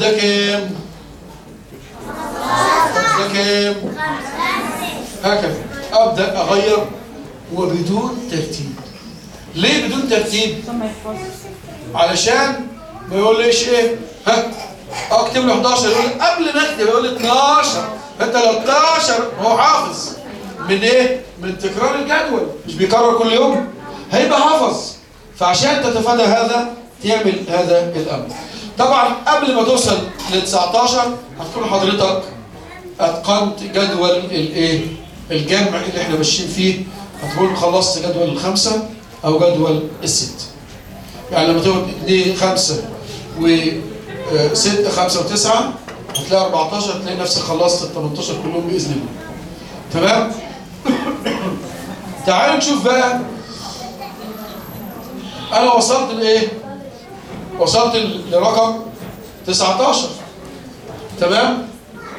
ده كام ده كام هكذا ابدا اغير وبدون ترتيب ليه بدون ترتيب عشان ما يحفظش علشان ما يقوليش ايه ها اكتب له 11 يقول لي قبل ما اكتب يقول لي 12 فانت لو 12 هو حافظ من ايه من تكرار الجدول مش بيكرر كل يوم هيبقى حافظ فعشان تتفادى هذا تعمل هذا الامر طبعا قبل ما توصل ل 19 هتكون حضرتك اتقنت جدول الايه الجمع اللي احنا ماشيين فيه هتكون خلصت جدول الخمسه او جدول الست يعني لما تاخد 2 5 و 6 5 و9 هتلاقي 14 هتلاقي نفسك خلصت ال 18 كلهم باذن الله تمام تعالوا نشوف بقى انا وصلت لايه وصلت ل- لرقم 19 تمام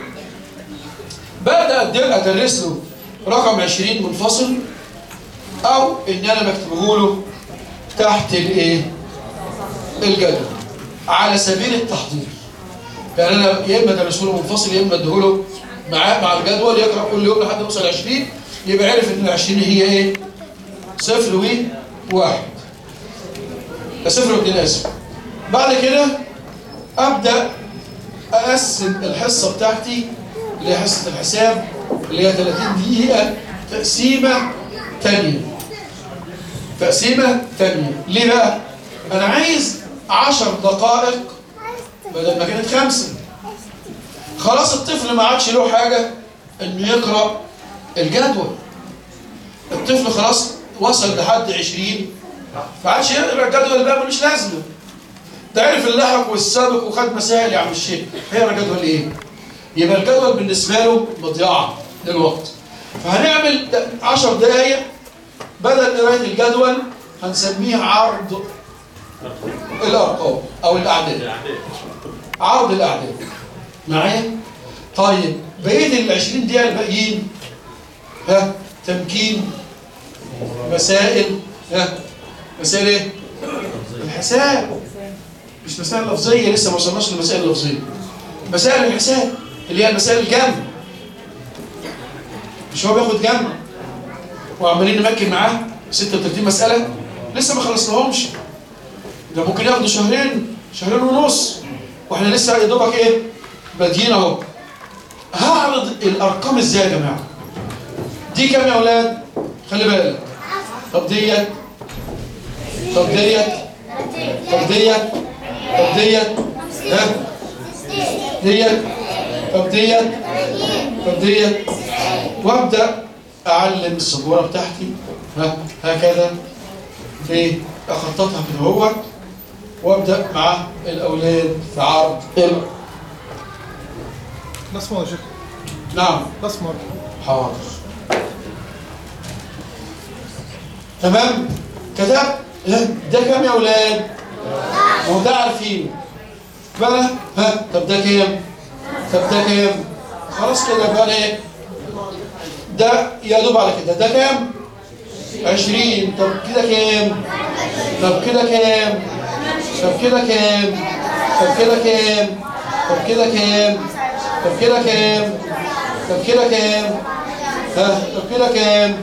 ببدا أدر- ادرس له رقم 20 منفصل او ان انا بكتبه له تحت الايه الجدول على سبيل التحضير يعني انا يا اما ادرسه له منفصل يا اما اديه له معاه مع الجدول يقرا كل يوم لحد ما يوصل 20 يبقى عرف ان ال 20 هي ايه صفر وواحد صفر واثنين اسف بعد كده ابدا اقسم الحصه بتاعتي اللي هي حصه الحساب اللي هي 30 دقيقه تقسيمه ثانيه تقسيمه ثانيه ليه بقى انا عايز 10 دقائق بدل ما كانت خمسه خلاص الطفل ما عادش له حاجه انه يقرا الجدول الطفل خلاص وصل لحد 20 فعادش يقرا الجدول بقى ملوش لازمه ده عرف اللحق والسابق وخد مسائل يا عم الشيخ هيقرا جدول ايه؟ يبقى الجدول بالنسبه له مضيعه للوقت فهنعمل 10 دقائق بدل قرايه الجدول هنسميه عرض الارقام او الاعداد عرض الاعداد معايا طيب بقيه ال 20 دقيقه الباقيين ها تمكين مسائل ها مسائل ايه الحساب مش مسائل لفظيه لسه ما وصلناش للمسائل اللفظيه مسائل الحساب اللي هي المسائل الجمع مش هو بياخد جمع وعمالين نمكن معاه 36 مساله لسه ما خلصناهمش ده ممكن ياخدوا شهرين شهرين ونص واحنا لسه يا دوبك ايه بادئين اهو هعرض الارقام ازاي يا جماعه دي كام يا اولاد خلي بالك طب ديت طب ديت طب ديت طب ديت ها ديت طب ديت طب ديت وابدا اعلم السبوره بتاعتي ها هكذا في اخططها كده هو وابدا مع الاولاد في عرض ال- الاسمر يا شيخ نعم الاسمر حاضر تمام كتبت ها، ده كام يا اولاد هو ده عارفين بقى ها طب ده كام طب ده كام خلاص كده بقى ايه ده يا دوب على كده ده كام 20 طب كده كام طب كده كام طب كده كام طب كده كام طب كده كام طب كده كام طب كده كام ها طب كده كام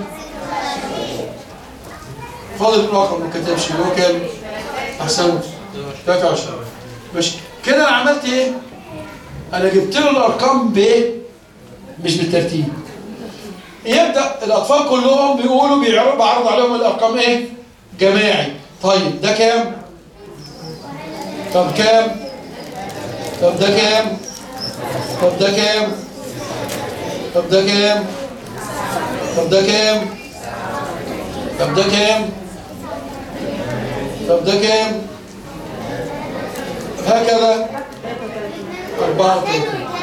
فاضل رقم ما كتبش اللي هو كام احسنت 23 ماشي كده انا عملت ايه انا جبت له الارقام بايه مش بالترتيب يبدا الاطفال كلهم بيقولوا بيعرض بعرض عليهم الارقام ايه جماعي طيب ده كام طب كام طب ده كام طب ده كام طب ده كام طب ده كام طب ده كام طب ده كام هكذا 34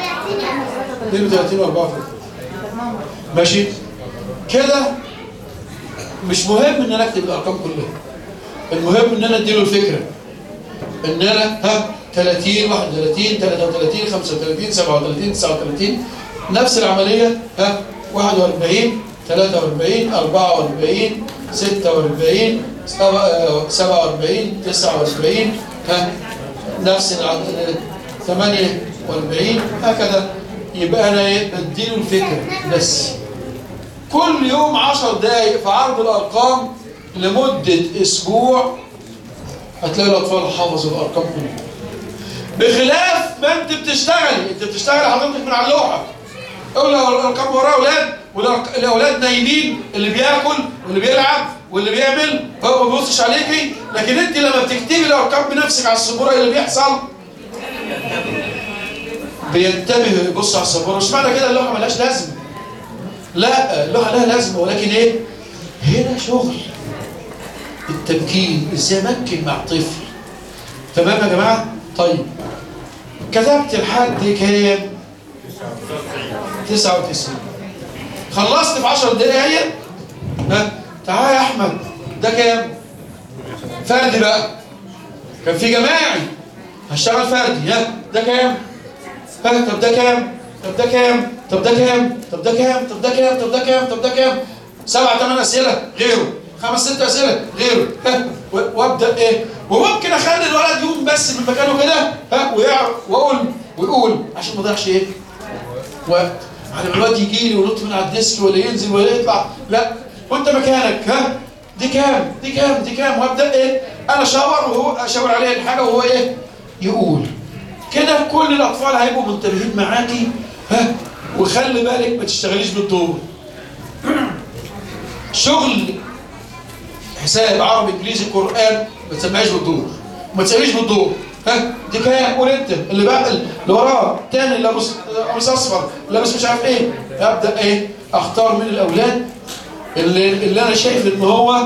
32 و 34 ماشي كده مش مهم ان انا اكتب الارقام كلها المهم ان انا اديله الفكره ان انا ها 30 31 33 35 37 39 نفس العمليه ها 41 43 44 46 سبعة- آه، 47 49 ها نفس العدد 48 هكذا يبقى انا ايه بديله الفكره بس كل يوم 10 دقايق في عرض الارقام لمده اسبوع هتلاقي الاطفال حافظوا الارقام كلها بخلاف ما انت بتشتغلي انت بتشتغلي حضرتك من على اللوحه اقول الارقام وراه اولاد والاولاد نايمين اللي بياكل واللي بيلعب واللي بيعمل هو ما بيبصش عليكي لكن انت لما بتكتبي الارقام بنفسك على السبوره اللي بيحصل بينتبه يبص على السبوره مش معنى كده اللوحه ملهاش لازمه لا اللوحه لها لازمه ولكن ايه هنا شغل التمكين ازاي امكن مع طفل تمام يا جماعه طيب كتبت لحد كام 99 خلصت في 10 دقايق ها تعال يا احمد ده كام فردي بقى كان في جماعي هشتغل فردي ها ده كام ها طب ده كام طب ده كام طب ده كام طب ده كام طب ده كام طب ده كام طب ده كام سبع ثمان اسئله غيره خمس ست اسئله غيره ها وابدا ايه وممكن اخلي الولد يقوم بس من مكانه كده ها ويعرف واقول ويقول عشان ما اضيعش ايه وقت على ما الواد يجي لي وينط من على الديسك ولا ينزل ولا يطلع لا وانت مكانك ها دي كام دي كام دي كام وابدا ايه انا اشاور وهو اشاور عليه الحاجه وهو ايه يقول كده كل الاطفال هيبقوا منتبهين معاكي ها وخلي بالك ما تشتغليش بالدور شغل حساب عربي انجليزي قران ما تسمعيش بالدور ما تساليش بالدور ها دي كام قول انت اللي بقى اللي وراه تاني لابس قميص اصفر لابس مش عارف ايه ابدا ايه اختار من الاولاد اللي, اللي انا شايف ان هو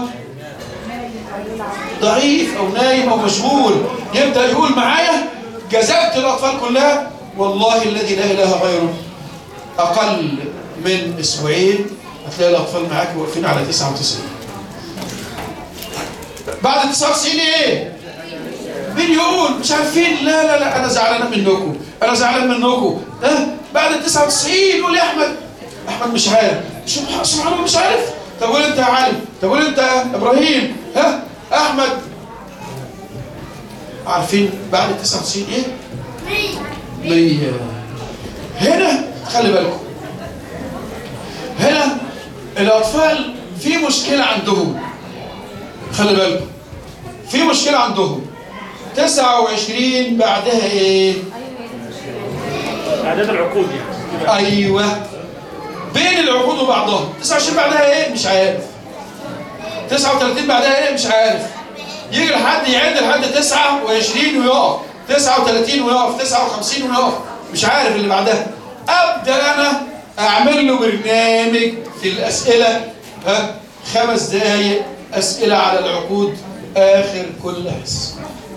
ضعيف او نايم او مشغول يبدا يقول معايا جذبت الاطفال كلها والله الذي لا اله غيره اقل من اسبوعين هتلاقي الاطفال معاك واقفين على 99 بعد 99 ايه مليون مش عارفين لا لا لا انا زعلان منكم انا زعلان منكم ها بعد ال 99 قول يا احمد احمد مش عارف سبحان الله مش عارف طب قول انت يا علي طب قول انت يا ابراهيم ها احمد عارفين بعد ال 99 ايه 100 هنا خلي بالكم هنا الاطفال في مشكله عندهم خلي بالكم في مشكله عندهم 29 بعدها ايه اعداد العقود يعني ايوه بين العقود وبعضها 29 بعدها ايه مش عارف 39 بعدها ايه مش عارف يجي لحد يعد لحد 29 ويقف 39 ويقف 59 ويقف مش عارف اللي بعدها ابدا انا اعمل له برنامج في الاسئله ها خمس دقائق اسئله على العقود اخر كل حصه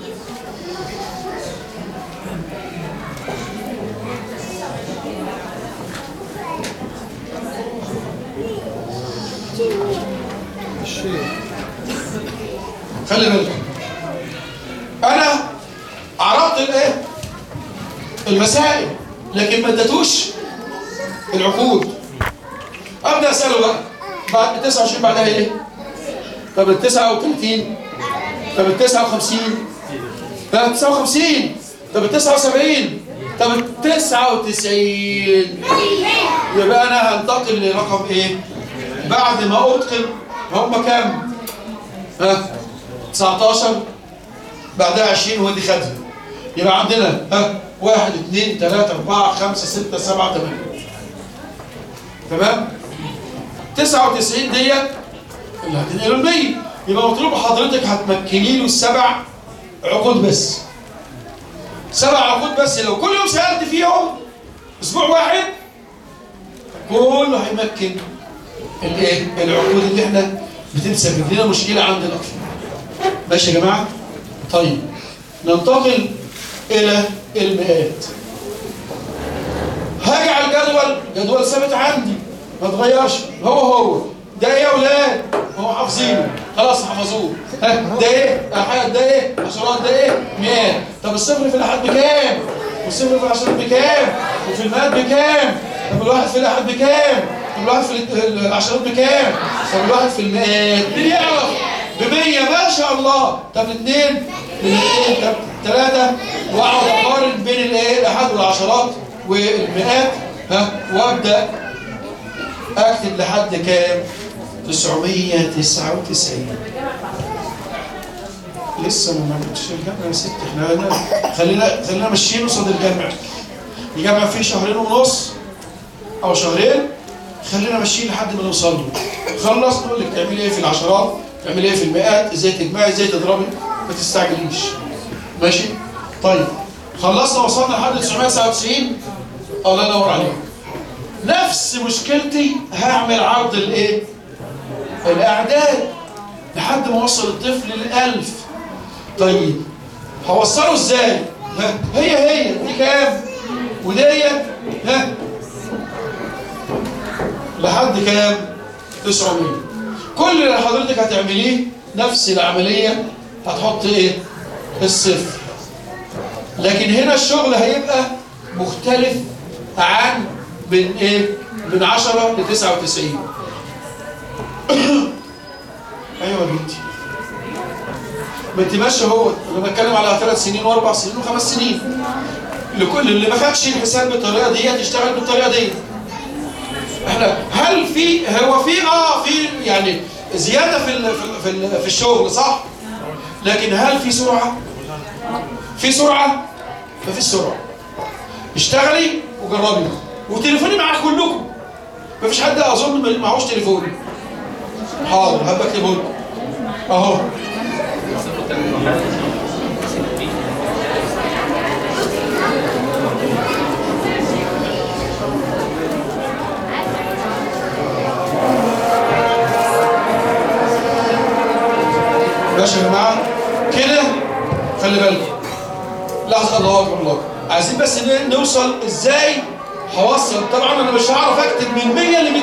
خلي بالك انا عرضت الايه المسائل لكن ما اديتوش العقود ابدا اساله بقى بعد 29 بعدها ايه طب ال 39 طب ال 59 طب ال 59 طب ال 79 طب ال 99 يبقى انا هنتقل لرقم ايه بعد ما اتقن هم كام ها 19 بعدها 20 ودي خدها يبقى عندنا ها 1 2 3 4 5 6 7 8 تمام 99 ديت اللي هتنقله ال 100 يبقى مطلوب حضرتك هتمكني له السبع عقود بس سبع عقود بس لو كل يوم سالت فيهم اسبوع واحد كله هيمكن الايه العقود اللي احنا بتسبب لنا مشكله عند الاطفال ماشي يا جماعه طيب ننتقل الى المئات هاجي على الجدول جدول ثابت عندي ما اتغيرش هو هو ده ايه يا اولاد هو حافظينه خلاص حفظوه ها ده ايه احاد ده ايه عشرات ده ايه مئات طب الصفر في الاحاد بكام والصفر في العشرات بكام وفي المئات بكام طب الواحد في الاحاد بكام طب الواحد في العشرات بكام طب الواحد في المئات مين يعرف ب 100 ما شاء الله طب الاثنين الاثنين طب ثلاثة واقعد اقارن بين الايه الاحاد والعشرات والمئات ها وابدا اكتب لحد كام 999 لسه ما عملتش الجامعة يا ست احنا خلينا خلينا ماشيين قصاد الجامعة الجامعة فيه شهرين ونص او شهرين خلينا ماشيين لحد ما نوصل له خلص نقول لك تعملي ايه في العشرات تعملي ايه في المئات ازاي تجمعي ازاي تضربي ما تستعجليش ماشي طيب خلصنا وصلنا لحد 999 الله ينور عليك نفس مشكلتي هعمل عرض الايه الاعداد لحد ما اوصل الطفل للألف طيب هوصله ازاي ها هي هي دي كام وديت ها لحد كام 900 كل اللي حضرتك هتعمليه نفس العملية هتحط ايه الصفر لكن هنا الشغل هيبقى مختلف عن من ايه من 10 ل 99 ايوه يا بنتي ما انت ماشيه اهو انا بتكلم على ثلاث سنين واربع سنين وخمس سنين لكل اللي ما خدش الحساب بالطريقه دي يشتغل بالطريقه دي احنا هل في هو في اه في يعني زياده في ال في ال في الشغل صح لكن هل في سرعه في سرعه ما فيش سرعه اشتغلي وجربي وتليفوني معاك كلكم ما فيش حد اظن معهوش تليفون حاضر هبقى اكتبه لكم اهو ماشي يا جماعه كده خلي بالكم لحظه الله اكبر الله عايزين بس ن- نوصل ازاي هوصل طبعا انا مش هعرف اكتب من 100 ل 200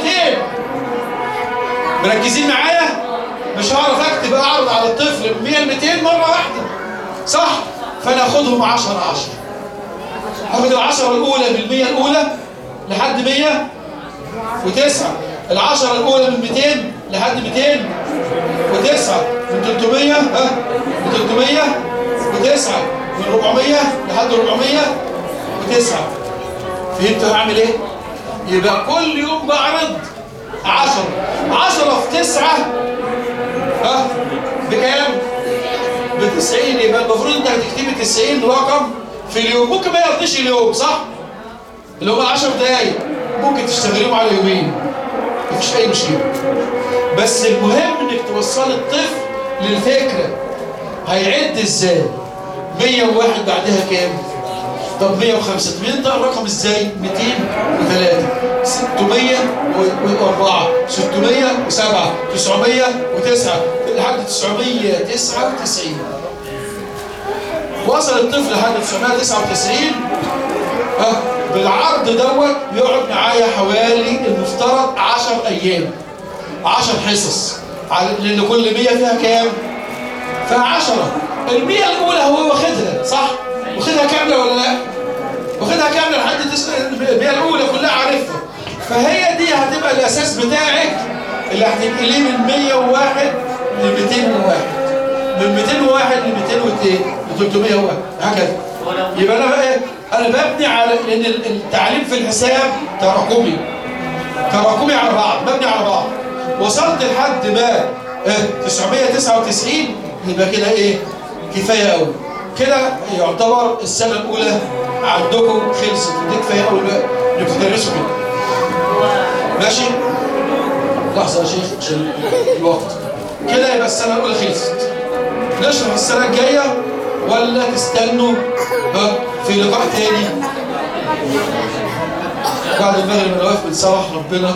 مركزين معايا مش هعرف اكتب اعرض على الطفل من 100 ل 200 مره واحده صح فانا اخدهم 10 10 هاخد العشرة الاولى بالمية الاولى لحد 100 وتسعة العشرة الاولى من 200 لحد 200 وتسعة من 300 ها من 300 وتسعة من 400 لحد 400 وتسعة فهمت هعمل ايه؟ يبقى كل يوم بعرض 10 10 في 9 ها بكام؟ ب 90 يبقى المفروض انت هتكتبي 90 رقم في اليوم ممكن ما يرضيش اليوم صح؟ اللي هم 10 دقايق ممكن تشتغليهم على يومين مفيش اي مشكله بس المهم انك توصل الطفل للفكره هيعد ازاي 101 بعدها كام طب 105 طب ينطق الرقم ازاي 203 604 607 909 لحد 999 وصل الطفل لحد 999 ها بالعرض دوت بيقعد معايا حوالي المفترض 10 ايام 10 حصص على- لان كل 100 فيها كام؟ فيها 10 ال 100 الاولى هو واخدها صح؟ واخدها كامله ولا لا؟ واخدها كامله لحد تس- ال 100 الاولى كلها عارفها فهي دي هتبقى الاساس بتاعك اللي هتنقليه من 101 ل 201 من 201 ل 202 ل 301 هكذا يبقى انا بقى إيه؟ انا ببني على لان ال- التعليم في الحساب تراكمي تراكمي على بعض مبني على بعض وصلت لحد ما آه، 999 يبقى كده ايه كفايه قوي كده يعتبر السنه الاولى عندكم خلصت ودي كفايه قوي بقى انكم تدرسوا كده ماشي لحظه يا شيخ عشان الوقت كده يبقى السنه الاولى خلصت نشرح السنه الجايه ولا تستنوا ها في لقاء تاني بعد المغرب انا واقف بنصبح ربنا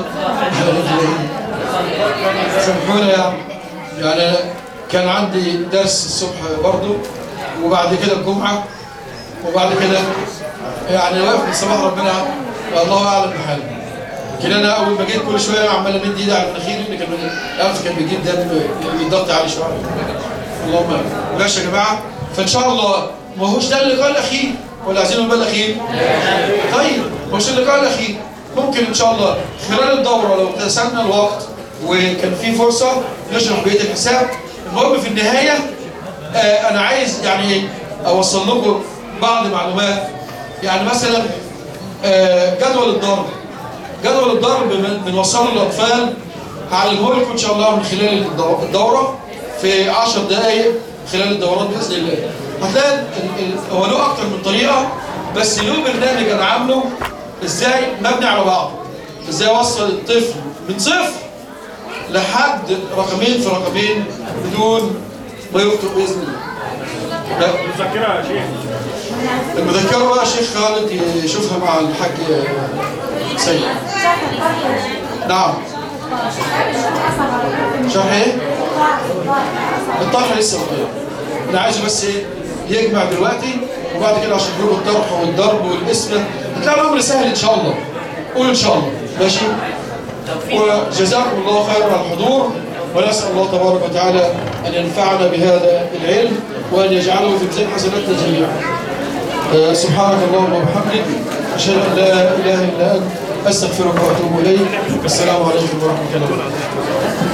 سامحونا يا عم يعني أنا كان عندي درس الصبح برضو وبعد كده الجمعة وبعد كده يعني واقف بنصبح ربنا والله اعلم بحالي لكن انا اول ما جيت كل شويه عمال امد ايدي على مناخيري اللي كان الانف كان بيجيب دم الضغط عالي شويه اللهم امين ماشي يا جماعه فان شاء الله ما هوش ده اللقاء الاخير ولا عايزين نبقى الاخير طيب مش اللقاء الاخير ممكن ان شاء الله خلال الدوره لو تسعنا الوقت وكان في فرصه نشرح بقيه الحساب المهم في النهايه آه انا عايز يعني اوصل لكم بعض معلومات يعني مثلا آه، جدول الضرب جدول الضرب بن- بنوصله للاطفال هعلمه لكم ان شاء الله من خلال الدو- الدوره في 10 دقائق خلال الدورات باذن الله هتلاقي ال- ال- هو له اكتر من طريقه بس له برنامج انا عامله ازاي مبني على بعضه ازاي اوصل الطفل من صفر لحد رقمين في رقمين بدون ما يخطئ باذن الله لا، مذكرة يا شيخ المذكره بقى شيخ خالد يشوفها مع الحاج سيد نعم شرح ايه؟ الطرح لسه صغير انا عايزه بس ايه يجمع دلوقتي وبعد كده عشان له الطرح والضرب والاسم هتلاقي الامر سهل ان شاء الله قول ان شاء الله ماشي وجزاكم الله خيرا على الحضور ونسال الله تبارك وتعالى ان ينفعنا بهذا العلم وان يجعله في ميزان حسناتنا جميعا آه، سبحانك اللهم وبحمدك اشهد ان لا اله الا انت استغفرك واتوب اليك السلام عليكم ورحمه الله وبركاته